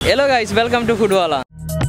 Hello guys welcome to food Wala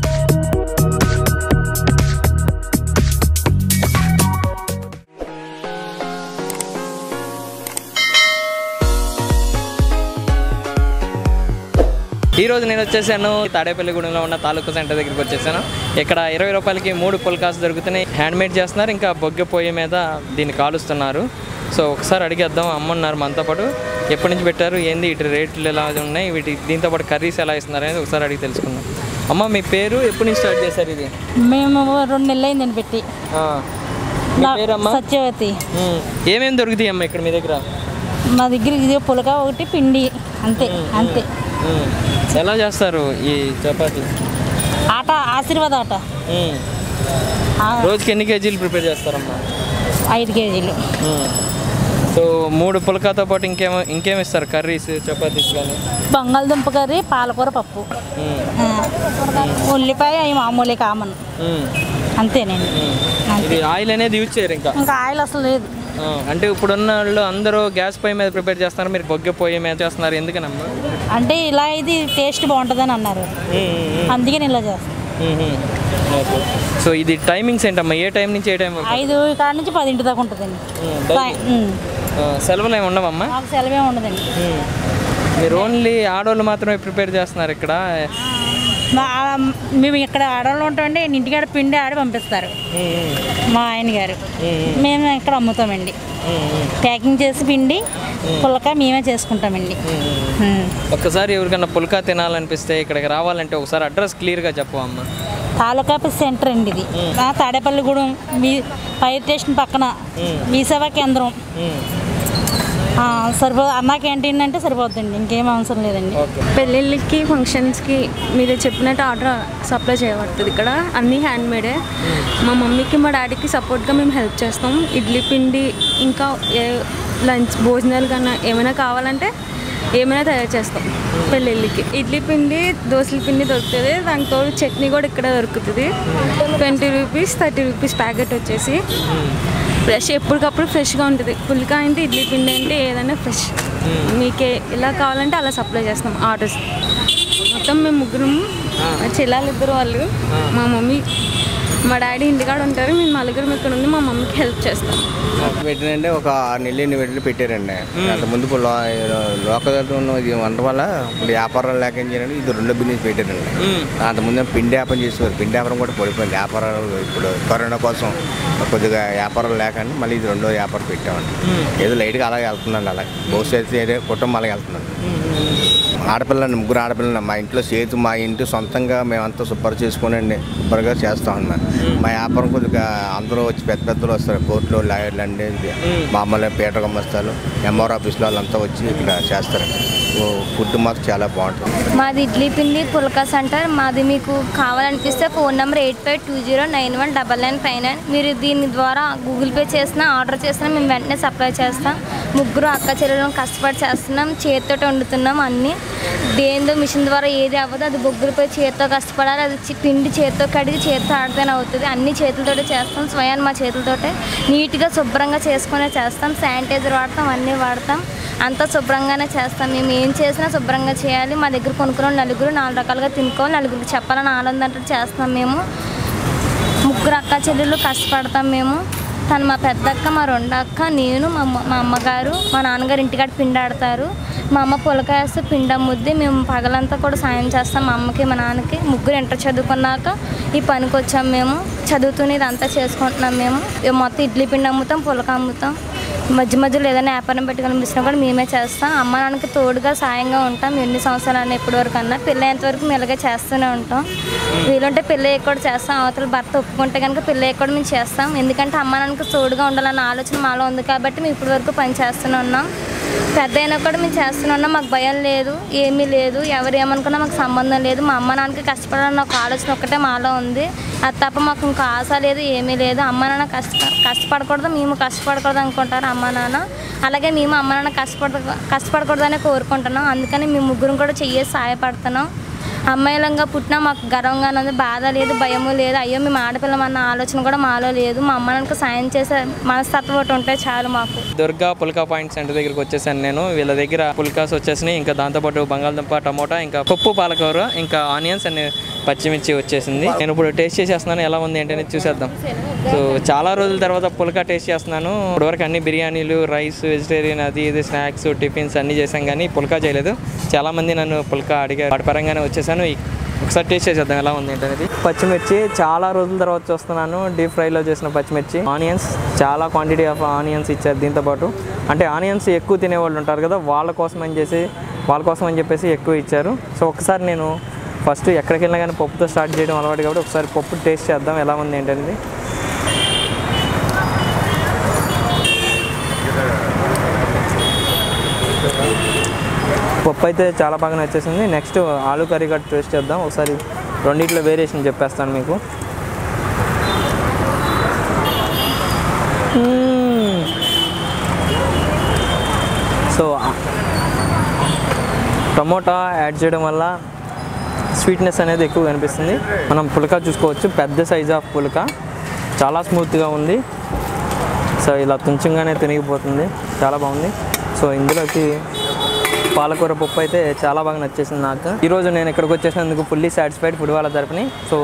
ఈ రోజు నేను వచ్చేసాను తాడేపల్లిగూడెంలో ఉన్న తాలూకా సెంటర్ దగ్గరికి వచ్చేసాను ఇక్కడ ఇరవై రూపాయలకి మూడు పుల్కాస్ దొరుకుతున్నాయి హ్యాండ్ మేడ్ చేస్తున్నారు ఇంకా బొగ్గె పొయ్యి మీద దీన్ని కాలుస్తున్నారు సో ఒకసారి అడిగేద్దాం అమ్మన్నారు మనతో పాటు ఎప్పటి నుంచి పెట్టారు ఏంది ఇటు రేట్లు ఎలా ఉన్నాయి వీటి దీంతో పాటు కర్రీస్ ఎలా ఇస్తున్నారు అనేది ఒకసారి అడిగి తెలుసుకుందాం అమ్మ మీ పేరు ఎప్పటి నుంచి స్టార్ట్ చేశారు ఇది మేము రెండు నెలలు అయిందని పెట్టి ఆ. మీ నా పేరమ్మా సత్యవతి ఉమ్. ఏమేమి దొరుకుతాయి అమ్మ ఇక్కడ మీ దగ్గర మా దగ్గర ఇది పులక ఒకటి పిండి అంతే అంతే ఉమ్. ఎలా చేస్తారు ఈ చపాతీ ఆట ఆశీర్వాద ఆట ఉమ్. ఆ, రోజుకి ఎన్ని కేజీలు ప్రిపేర్ చేస్తారమ్మా ఐదు కేజీలు ఉమ్. సో మూడు పులకాతో పాటు ఇంకేమో ఇంకేమి ఇస్తారు కర్రీస్ చపాతీస్ కానీ బంగాళదుంప కర్రీ పాలకూర పప్పు ఉమ్. ఆ, ఉల్లిపాయ అవి మామూలే కామన్ ఉమ్. అంతేనండి ఉమ్. అంతే ఇది ఆయిల్ అనేది యూజ్ చేయరు ఇంకా ఇంకా ఆయిల్ అసలు లేదు ఆ, అంటే ఇప్పుడున్న వాళ్ళు అందరూ గ్యాస్ పొయ్యి మీద ప్రిపేర్ చేస్తున్నారు మీరు బొగ్గె పొయ్యి మీద చేస్తున్నారు ఎందుకనమ్మా అంటే ఇలా ఇది టేస్ట్ బాగుంటుందని అన్నారు అందుకే నేను ఇలా చేస్తాను ఓకే సో ఇది టైమింగ్స్ ఏంటమ్మా ఏ టైం నుంచి ఏ టైం వరకు ఐదు కాడ నుంచి పదింటి దాకా ఉంటుందండి ఉమ్, డైలీ. సాయం- ఉమ్. ఆ, సెలవులు ఏమి ఉండవమ్మా మాకు సెలవే ఉండదండి ఉమ్. మీరు ఓన్లీ ఆడవాళ్ళు మాత్రమే ప్రిపేర్ చేస్తున్నారు ఇక్కడ మా మేము ఇక్కడ ఆడవాళ్ళు ఉంటామండి ఇంటికాడ పిండి ఆడి పంపిస్తారు మా ఆయన గారు మేము ఇక్కడ అమ్ముతామండి ప్యాకింగ్ చేసి పిండి పుల్లక మేమే చేసుకుంటామండి ఉమ్. ఒక్కసారి ఎవరికైనా పుల్కా తినాలనిపిస్తే ఇక్కడికి రావాలంటే ఒకసారి అడ్రస్ క్లియర్గా చెప్పు అమ్మ తాలూకా సెంటర్ అండి ఇది ఆ తాడేపల్లిగూడెం మీ ఫైర్ స్టేషన్ పక్కన మీ సేవా కేంద్రం ఆ, సరిపో అన్న క్యాంటీన్ అంటే సరిపోద్దండి ఇంకేం అవసరం లేదండి ఓకే పెళ్ళిళ్ళకి ఫంక్షన్స్కి మీరు చెప్పినట్టు ఆర్డర్ సప్లై చేయబడుతుంది ఇక్కడ అన్నీ హ్యాండ్ మేడే మా మమ్మీకి మా డాడీకి సపోర్ట్గా మేము హెల్ప్ చేస్తాం ఇడ్లీ పిండి ఇంకా ఏ లంచ్ భోజనాలు కన్నా ఏమైనా కావాలంటే ఏమైనా తయారు చేస్తాం పెళ్ళిళ్ళకి ఇడ్లీ పిండి దోశల పిండి దొరుకుతుంది దానితో చట్నీ కూడా ఇక్కడ దొరుకుతుంది twenty rupees thirty rupees packet వచ్చేసి ఫ్రెష్ ఎప్పటికప్పుడు ఫ్రెష్గా ఉంటుంది పుల్కా అంటే ఇడ్లీ పిండి అంటే ఏదైనా ఫ్రెష్ మీకే ఎలా కావాలంటే అలా సప్లై చేస్తాం ఆర్డర్స్ మొత్తం మేము ముగ్గురం మా చెల్లెలు ఇద్దరు వాళ్ళు మా మమ్మీ మా డాడీ ఇంటికాడ ఉంటారు మేము నలుగురం ఇక్కడ ఉండి మా మమ్మీకి హెల్ప్ చేస్తాం పెట్టినంటే ఒక ఆరు నెలలు ఎన్ని వెళ్ళి పెట్టారండి అంత ముందు ఇప్పుడు లో- లోకల్ ఉన్న ఇది ఉండడం వల్ల ఇప్పుడు వ్యాపారాలు లేక ఏం చేయాలంటే ఇది రెండో బిజినెస్ పెట్టారండి అంత ముందు పిండి వ్యాపారం చేసేవారు పిండి వ్యాపారం కూడా పడిపోయింది వ్యాపారాలు ఇప్పుడు కరోనా కోసం కొద్దిగా వ్యాపారం లేకండి మళ్ళీ ఇది రెండో వ్యాపారం పెట్టామండి ఏదో లైట్గా అలాగే వెళ్తుందండి అలా బహుశా ఏదో కుటుంబం అలాగే వెళ్తుందండి ఆడపిల్లని ముగ్గురు ఆడపిల్లని మా ఇంట్లో చేతి మా ఇంటి సొంతంగా మేమంతా శుభ్రం చేసుకుని శుభ్రంగా చేస్తా ఉన్నాం మా వ్యాపారం కొద్దిగా అందరూ వచ్చి పెద్ద పెద్దలు వస్తారు కోర్టులో లాయర్లు అండి మామూలు పీటర్ గమ్మస్తాలు ఎంఆర్ ఆఫీస్లో వాళ్ళంతా వచ్చి ఇక్కడ చేస్తారండి ఓ ఫుడ్ మాత్రం చాలా బాగుంటుంది మాది ఇడ్లీ పిండి పుల్కా సెంటర్ మాది మీకు కావాలనిపిస్తే phone number eight five two zero nine one double nine five nine మీరు దీని ద్వారా గూగుల్ పే చేసినా ఆర్డర్ చేసినా మేము వెంటనే సప్లై చేస్తాం ముగ్గురు అక్క చెల్లెలు కష్టపడి చేస్తున్నాం చేతితో వండుతున్నాం అన్నీ దేందో మిషన్ ద్వారా ఏది అవ్వదు అది బొగ్గులపై చేతితో కష్టపడాలి అది చి- పిండి చేతితో కడిగి చేతితో ఆడితేనే అవుతుంది అన్ని చేతులతోటే చేస్తాం స్వయాన్ మా చేతులతోటే నీట్గా శుభ్రంగా చేసుకునే చేస్తాం శానిటైజర్ వాడతాం అన్నీ వాడతాం అంతా శుభ్రంగానే చేస్తాం మేము ఏం చేసినా శుభ్రంగా చేయాలి మా దగ్గర కొనుక్కున్న నలుగురు నాలుగు రకాలుగా తినుకోవాలి నలుగురికి చెప్పాలని ఆనందంతో చేస్తాం మేము ముగ్గురు అక్క చెల్లెళ్ళు కష్టపడతాం మేము తను మా పెద్ద అక్క మా రెండు అక్క నేను మా అమ్మ మా అమ్మగారు మా నాన్నగారు ఇంటికాడ పిండి ఆడతారు మా అమ్మ పులక వేస్తే పిండి అమ్ముద్ది మేము పగలంతా కూడా సాయం చేస్తాం మా అమ్మకి మా నాన్నకి ముగ్గురు ఇంటర్ చదువుకున్నాక ఈ పనికి వచ్చాం మేము చదువుతూనే ఇదంతా చేసుకుంటున్నాం మేము ఇక మొత్తం ఇడ్లీ పిండి అమ్ముతాం పులక అమ్ముతాం మధ్య మధ్యలో ఏదైనా వ్యాపారం పెట్టుకోవాలనిపించినా కూడా మేమే చేస్తాం అమ్మ నాన్నకి తోడుగా సాయంగా ఉంటాం ఎన్ని సంవత్సరాలు ఇప్పటి వరకు అన్నా పెళ్ళి అయ్యేంత వరకు మేము ఇలాగే చేస్తూనే ఉంటాం వీలుంటే పెళ్ళి అయ్యాక కూడా చేస్తాం అవతల భర్త ఒప్పుకుంటే కనుక పెళ్ళి అయ్యాక కూడా మేము చేస్తాం ఎందుకంటే అమ్మ నాన్నకి తోడుగా ఉండాలన్న ఆలోచన మాలో ఉంది కాబట్టి మేము ఇప్పటి వరకు పని చేస్తూనే ఉన్నాం పెద్ద అయినా కూడా మేము చేస్తూనే ఉన్నాం మాకు భయం లేదు ఏమీ లేదు ఎవరు ఏమనుకున్నా మాకు సంబంధం లేదు మా అమ్మ నాన్నకి కష్టపడాలన్న ఒక ఆలోచన ఒక్కటే మాలో ఉంది అది తప్ప మాకు ఇంకా ఆశ లేదు ఏమీ లేదు అమ్మ నాన్న కష్ట కష్టపడకూడదు మేము కష్టపడకూడదు అనుకుంటారు అమ్మ నాన్న అలాగే మేము అమ్మ నాన్న కష్టపడ కష్టపడకూడదనే కోరుకుంటున్నాం అందుకని మేము ముగ్గురం కూడా చెయ్యేసి సహాయపడుతున్నాం అమ్మాయిలంగా పుట్టినా మాకు గర్వంగానే ఉంది బాధ లేదు భయము లేదు అయ్యో మేము ఆడపిల్లమన్న ఆలోచన కూడా మాలో లేదు మా అమ్మ నాన్నకు సాయం చేసే మనస్తత్వం ఒకటి ఉంటే చాలు మాకు దుర్గా పుల్కా పాయింట్ సెంటర్ దగ్గరికి వచ్చేసాను నేను వీళ్ళ దగ్గర పుల్కాస్ వచ్చేసినాయి ఇంకా దాంతోపాటు బంగాళదుంప టమోటా ఇంకా పప్పు పాలకూర ఇంకా ఆనియన్స్ అండ్ పచ్చిమిర్చి వచ్చేసింది నేను ఇప్పుడు టేస్ట్ చేసేస్తున్నాను ఎలా ఉంది ఏంటనేది చూసేద్దాం సో చాలా రోజుల తర్వాత పుల్కా టేస్ట్ చేస్తున్నాను ఇప్పటివరకు అన్ని బిర్యానీలు రైస్ వెజిటేరియన్ అది ఇది స్నాక్స్ టిఫిన్స్ అన్నీ చేశాం కానీ పుల్కా చేయలేదు చాలామంది నన్ను పుల్కా అడిగారు వాటి పరంగానే వచ్చేసాను ఈ- ఒకసారి టేస్ట్ చేసేద్దాం ఎలా ఉంది ఏంటనేది పచ్చిమిర్చి చాలా రోజుల తర్వాత చూస్తున్నాను డీప్ ఫ్రైలో చేసిన పచ్చిమిర్చి ఆనియన్స్ చాలా క్వాంటిటీ ఆఫ్ ఆనియన్స్ ఇచ్చారు దీంతో పాటు అంటే ఆనియన్స్ ఎక్కువ తినేవాళ్ళు ఉంటారు కదా వాళ్ళ కోసం అని చేసి వాళ్ళ కోసం అని చెప్పేసి ఎక్కువ ఇచ్చారు సో ఒకసారి నేను ఫస్ట్ ఎక్కడికి వెళ్ళినా కానీ పప్పుతో స్టార్ట్ చేయడం అలవాటు కాబట్టి ఒకసారి పప్పు టేస్ట్ చేద్దాం ఎలా ఉంది ఏంటనేది పప్పు అయితే చాలా బాగా నచ్చేసింది నెక్స్ట్ ఆలు కర్రీ కట్ టేస్ట్ చేద్దాం ఒకసారి రెండిట్లో వేరియేషన్ చెప్పేస్తాను మీకు మ్మ్. సో టమోటా యాడ్ చేయడం వల్ల స్వీట్నెస్ అనేది ఎక్కువ కనిపిస్తుంది మనం పులక చూసుకోవచ్చు పెద్ద సైజ్ ఆఫ్ పులక చాలా స్మూత్గా ఉంది సో ఇలా తుంచంగానే తినిగిపోతుంది చాలా బాగుంది సో ఇందులోకి పాలకూర పప్పు అయితే చాలా బాగా నచ్చేసింది నాకు ఈరోజు నేను ఇక్కడికి వచ్చేసినందుకు ఫుల్లీ సాటిస్ఫైడ్ ఫుడ్ వాళ్ళ తరపుని సో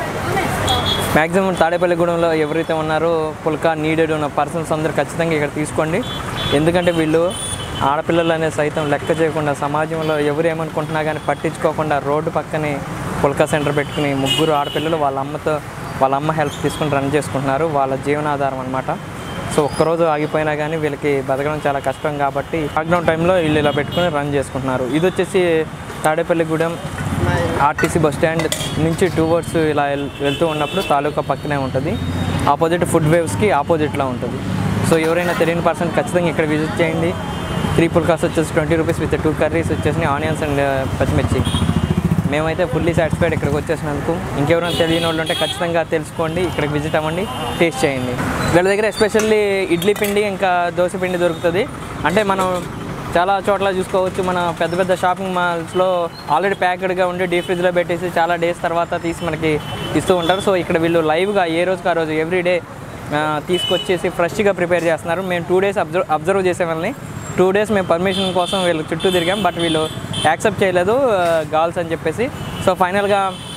మ్యాక్సిమం తాడేపల్లిగూడెంలో ఎవరైతే ఉన్నారో పుల్కా నీడెడ్ ఉన్న పర్సన్స్ అందరూ ఖచ్చితంగా ఇక్కడ తీసుకోండి ఎందుకంటే వీళ్ళు ఆడపిల్లలు అనే సైతం లెక్క చేయకుండా సమాజంలో ఎవరు ఏమనుకుంటున్నా కానీ పట్టించుకోకుండా రోడ్డు పక్కనే పుల్కా సెంటర్ పెట్టుకుని ముగ్గురు ఆడపిల్లలు వాళ్ళ అమ్మతో వాళ్ళ అమ్మ హెల్ప్ తీసుకుని రన్ చేసుకుంటున్నారు వాళ్ళ జీవనాధారం అనమాట సో ఒక్కరోజు ఆగిపోయినా కానీ వీళ్ళకి బతకడం చాలా కష్టం కాబట్టి లాక్డౌన్ టైంలో వీళ్ళు ఇలా పెట్టుకుని రన్ చేసుకుంటున్నారు ఇది వచ్చేసి తాడేపల్లిగూడెం ఆర్టీసీ బస్ స్టాండ్ నుంచి టూ వర్డ్స్ ఇలా వెల్- వెళ్తూ ఉన్నప్పుడు తాలూకా పక్కనే ఉంటుంది ఆపోజిట్ ఫుడ్ వేవ్స్కి ఆపోజిట్లో ఉంటుంది సో ఎవరైనా తెలియని పర్సన్ ఖచ్చితంగా ఇక్కడ విజిట్ చేయండి త్రీ పుల్కాస్ వచ్చేసి twenty rupees with two curries వచ్చేసి ఆనియన్స్ అండ్ పచ్చిమిర్చి మేమైతే ఫుల్లీ సాటిస్ఫైడ్ ఇక్కడికి వచ్చేసినందుకు ఇంకెవరైనా తెలియని వాళ్ళు ఉంటే ఖచ్చితంగా తెలుసుకోండి ఇక్కడికి విజిట్ అవ్వండి టేస్ట్ చేయండి వీళ్ళ దగ్గర ఎస్పెషల్లీ ఇడ్లీ పిండి ఇంకా దోశ పిండి దొరుకుతుంది అంటే మనం చాలా చోట్ల చూసుకోవచ్చు మన పెద్ద పెద్ద షాపింగ్ మాల్స్లో ఆల్రెడీ ప్యాకెడ్గా ఉండి డీప్ ఫ్రిడ్జ్లో పెట్టేసి చాలా డేస్ తర్వాత తీసి మనకి ఇస్తూ ఉంటారు సో ఇక్కడ వీళ్ళు లైవ్గా ఏ రోజుకి ఆ రోజు ఎవ్రీ డే తీసుకొచ్చేసి ఫ్రెష్గా ప్రిపేర్ చేస్తున్నారు మేము టూ డేస్ అబ్జర్వ్ అబ్జర్వ్ చేసే వాళ్ళని టూ డేస్ మేము పర్మిషన్ కోసం వీళ్ళు చుట్టూ తిరిగాం బట్ వీళ్ళు యాక్సెప్ట్ చేయలేదు గాల్స్ అని చెప్పేసి సో ఫైనల్గా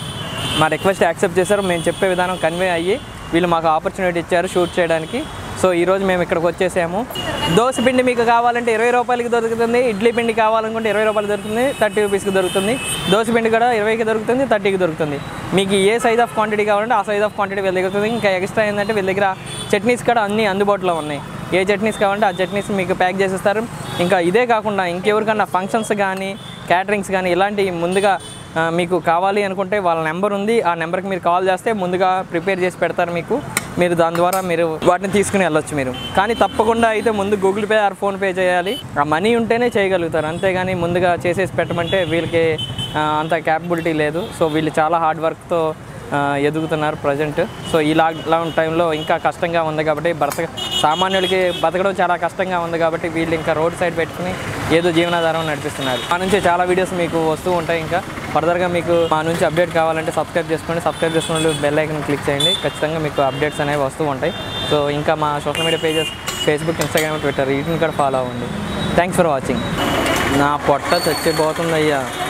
మా రిక్వెస్ట్ యాక్సెప్ట్ చేశారు మేము చెప్పే విధానం కన్వే అయ్యి వీళ్ళు మాకు ఆపర్చునిటీ ఇచ్చారు షూట్ చేయడానికి సో ఈరోజు మేము ఇక్కడికి వచ్చేసాము దోశ పిండి మీకు కావాలంటే ఇరవై రూపాయలకి దొరుకుతుంది ఇడ్లీ పిండి కావాలనుకుంటే ఇరవై రూపాయలు దొరుకుతుంది థర్టీ రూపీస్కి దొరుకుతుంది దోశ పిండి కూడా ఇరవైకి దొరుకుతుంది థర్టీకి దొరుకుతుంది మీకు ఏ సైజ్ ఆఫ్ క్వాంటిటీ కావాలంటే ఆ సైజ్ ఆఫ్ క్వాంటిటీ వీళ్ళ దగ్గర దొరుకుతుంది ఇంకా ఎక్స్ట్రా ఏంటంటే వీళ్ళ దగ్గర చట్నీస్ కూడా అన్నీ అందుబాటులో ఉన్నాయి ఏ చట్నీస్ కావాలంటే ఆ చట్నీస్ మీకు ప్యాక్ చేసేస్తారు ఇంకా ఇదే కాకుండా ఇంకెవరికన్నా ఫంక్షన్స్ కానీ క్యాటరింగ్స్ కానీ ఇలాంటివి ముందుగా ఆ, మీకు కావాలి అనుకుంటే వాళ్ళ నెంబర్ ఉంది ఆ నెంబర్కి మీరు కాల్ చేస్తే ముందుగా ప్రిపేర్ చేసి పెడతారు మీకు మీరు దాని ద్వారా మీరు వాటిని తీసుకుని వెళ్ళొచ్చు మీరు కానీ తప్పకుండా అయితే ముందు గూగుల్ పే ఆర్ ఫోన్పే చేయాలి ఆ మనీ ఉంటేనే చేయగలుగుతారు అంతేగాని ముందుగా చేసేసి పెట్టమంటే వీళ్ళకి ఆ, అంత క్యాపబిలిటీ లేదు సో వీళ్ళు చాలా హార్డ్ వర్క్తో ఆ, ఎదుగుతున్నారు ప్రజెంట్ సో ఈ లాక్డౌన్ టైంలో ఇంకా కష్టంగా ఉంది కాబట్టి బ్రతక సామాన్యులకి బతకడం చాలా కష్టంగా ఉంది కాబట్టి వీళ్ళు ఇంకా రోడ్ సైడ్ పెట్టుకుని ఏదో జీవనాధారం నడిపిస్తున్నారు మా నుంచి చాలా వీడియోస్ మీకు వస్తూ ఉంటాయి ఇంకా ఫర్దర్గా మీకు మా నుంచి అప్డేట్ కావాలంటే సబ్స్క్రైబ్ చేసుకోండి సబ్స్క్రైబ్ చేసుకున్న బెల్ ఐకన్ క్లిక్ చేయండి ఖచ్చితంగా మీకు అప్డేట్స్ అనేవి వస్తూ ఉంటాయి సో ఇంకా మా social media pages Facebook Instagram Twitter వీటిని కూడా ఫాలో అవ్వండి థ్యాంక్స్ ఫర్ వాచింగ్ నా పొట్ట చచ్చిపోతుంది అయ్యా